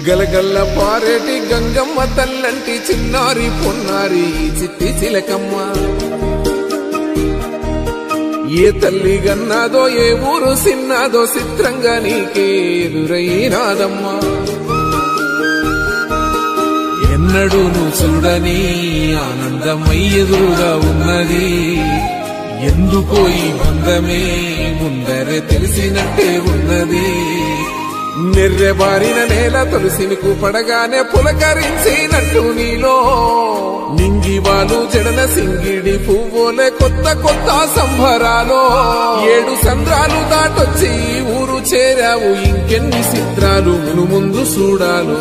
గలగల్ల పారేటి గంగమ్మ తల్లంటి చిన్నారి పొన్నారి చిట్టి చిలకమ్మ ఏ తల్లి గన్నాదో ఏ ఊరు సిన్నాదో చిత్రంగా నీకే ఎదురైనాదమ్మా ఎన్నడూ నువ్వు చూడని ఆనందమై ఎదురుగా ఉన్నది ఎందుకో ఈ బంధమే ముందరే తెలిసినట్టే ఉన్నది నిర్రెబారిన నేల తులసిని పడగానే పులకరించినట్టు నీలో నింగివాలు జడన సింగిడి పువ్వులే కొత్త కొత్త సంభరాలో ఏడు సంద్రాలు దాటొచ్చి ఈ ఊరు చేరావు ఇంకెన్ని చిత్రాలు మును ముందు చూడాలో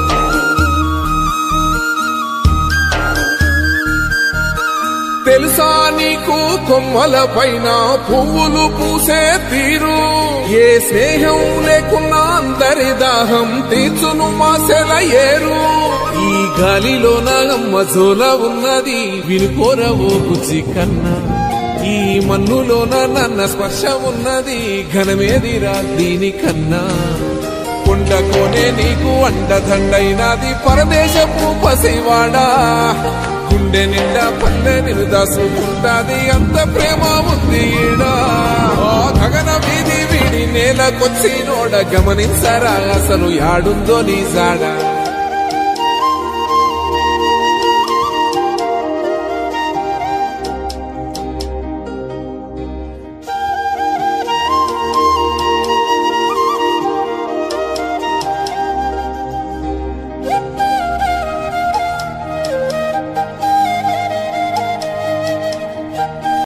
తెలుసా నీకు కొమ్మల పైన పువ్వులు పూసే తీరు ఏ స్నేహం లేకున్నా అందరి దాహం తీర్చును మాసెల ఏరు ఈ గాలిలో నాగమ్మ జోల ఉన్నది వినుకోరవో బుజ్జి కన్నా ఈ మన్నులోన నన్న స్పర్శ ఉన్నది ఘనమేదిరా దీనికన్నా కొండ కోనే నీకు అండదండైనది పరదేశపు పసివాడా గుండె నిండా పల్లె నిరుదాసుకుంటాది అంత ప్రేమ ఉంది ఈడా ఆ గగన వీధి వీడి నేలకొచ్చి నోడ గమనించరా అసలు యాడుందో నీ జాడా